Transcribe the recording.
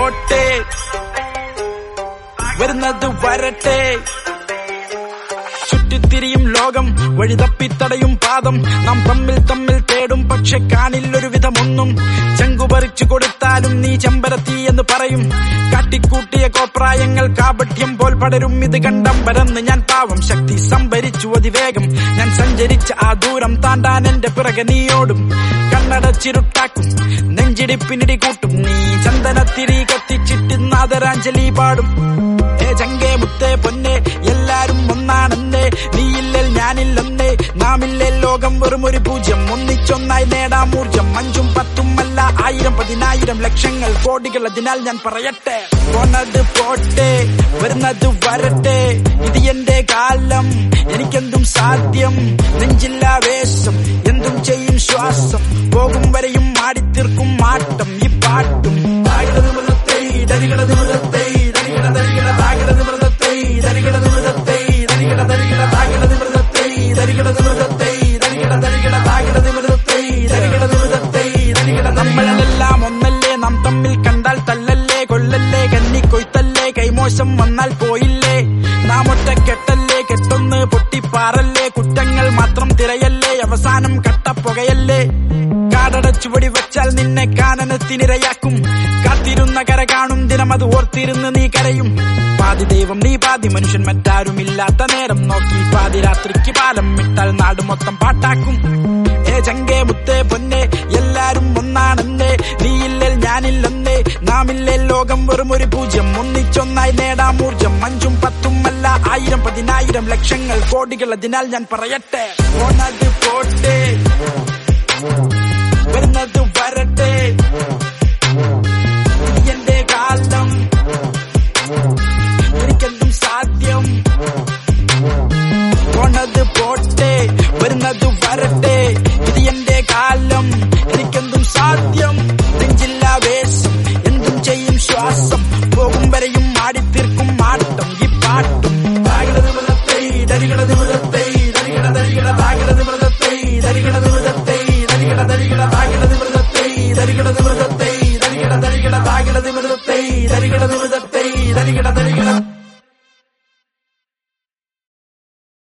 പോട്ടെ വരുന്നത് വരട്ടെ ചുറ്റിത്തിരിയും ലോകം വഴിതപ്പിത്തടയും പാദം നാം തമ്മിൽ തമ്മിൽ തേടും പക്ഷെ കാണില്ലൊരു വിധമൊന്നും ചെങ്കുപറിച്ചു കൊടുത്താലും നീ ചെമ്പരത്തി എന്ന് പറയും കാട്ടിക്കൂട്ടിയ കോപ്രായങ്ങൾ കാപട്യം പോൽ പടരും ഇത് കണ്ടം പരന്ന് ഞാൻ പാവം ശക്തി സംഭരിച്ചു അതിവേഗം ഞാൻ സഞ്ചരിച്ച ആ ദൂരം താണ്ടാൻ എന്റെ പിറകെ നീയോടും കണ്ണടച്ചിരുട്ടാക്കും നെഞ്ചിടിപ്പിനിടി കൂട്ടും നീ ചന്ദനത്തിരി കത്തിച്ചിട്ടിന്നാദരാഞ്ജലി പാടും ഏ ചങ്കേ മുത്തേ പൊന്നെ എല്ലാരും ഒന്നാണെന്നേ നീയില്ലൽ ഞാനില്ലെന്നേ നാമില്ലേ ലോകം വെറും ഒരു പൂജ്യം ഒന്നിച്ചൊന്നായി നേടാം ഊർജം അഞ്ചും പത്തും അല്ല ആയിരം പതിനായിരം ലക്ഷങ്ങൾ കോടികൾ അതിനാൽ ഞാൻ പറയട്ടെ പോണത് പോട്ടെ വരുന്നത് വരട്ടെ ഇത് എന്റെ കാലം എനിക്കെന്തും സാധ്യം നെഞ്ചില്ലാവേശം എന്തും ചെയ്യും ശ്വാസം പോകും വരെയും മാടിത്തീർക്കും മാട്ടം ഈ പാട്ടും താഴ്ന്നത് മൃഗത്തെ ദരികടത് മൃഗത്തെ ദരികട ദരികട താകടത് മൃഗത്തെ ദരികടത് മൃഗത്തെ ദരികട ദരികട താകടത് മൃഗത്തെ ദരികടത് മൃഗത്തെ ദരികട ദരികട താകടത് മൃഗത്തെ ദരികടത് മൃഗത്തെ ദരികട നമ്മളെല്ലാം ഒന്നല്ലേ നാം തമ്മിൽ കണ്ടാൽ തല്ലല്ലേ കൊല്ലല്ലേ കന്നിക്കൊയ്ത്തല്ലേ കൈമോശം വന്നാൽ പോയില്ലേ നാം ഒറ്റക്കെട്ടല്ലേ കെട്ടൊന്ന് പൊട്ടിപ്പാറല്ലേ കുറ്റങ്ങൾ മാത്രം തിരയല്ലേ അവസാനം കട്ടപ്പുകയല്ലേ കാടടച്ചു വെടി വെച്ചാൽ നിന്നെ കാനനത്തിനിരയാക്കും കാത്തിരുന്ന കര കാണും ദിനം അത് ഓർത്തിരുന്ന് നീ കരയും പാതി ദൈവം നീ പാതി മനുഷ്യൻ മറ്റാരുമില്ലാത്ത നേരം നോക്കി പാതി രാത്രിക്ക് പാലം വിട്ടാൽ നാട് മൊത്തം പാട്ടാക്കും ഏ ചങ്കേ മുത്തേ പൊന്നെ എല്ലാരും ഒന്നാണെന്നേ നീയില്ലൽ ഞാനില്ലെന്നേ നാമില്ലേ ലോകം വെറും ഒരു പൂജ്യം ഒന്നിച്ചൊന്നായി നേടാം ഊർജം അഞ്ചും പത്തും അല്ല ആയിരം പതിനായിരം ലക്ഷങ്ങൾ കോടികൾ അതിനാൽ ഞാൻ പറയട്ടെ പോണത് പോട്ടെ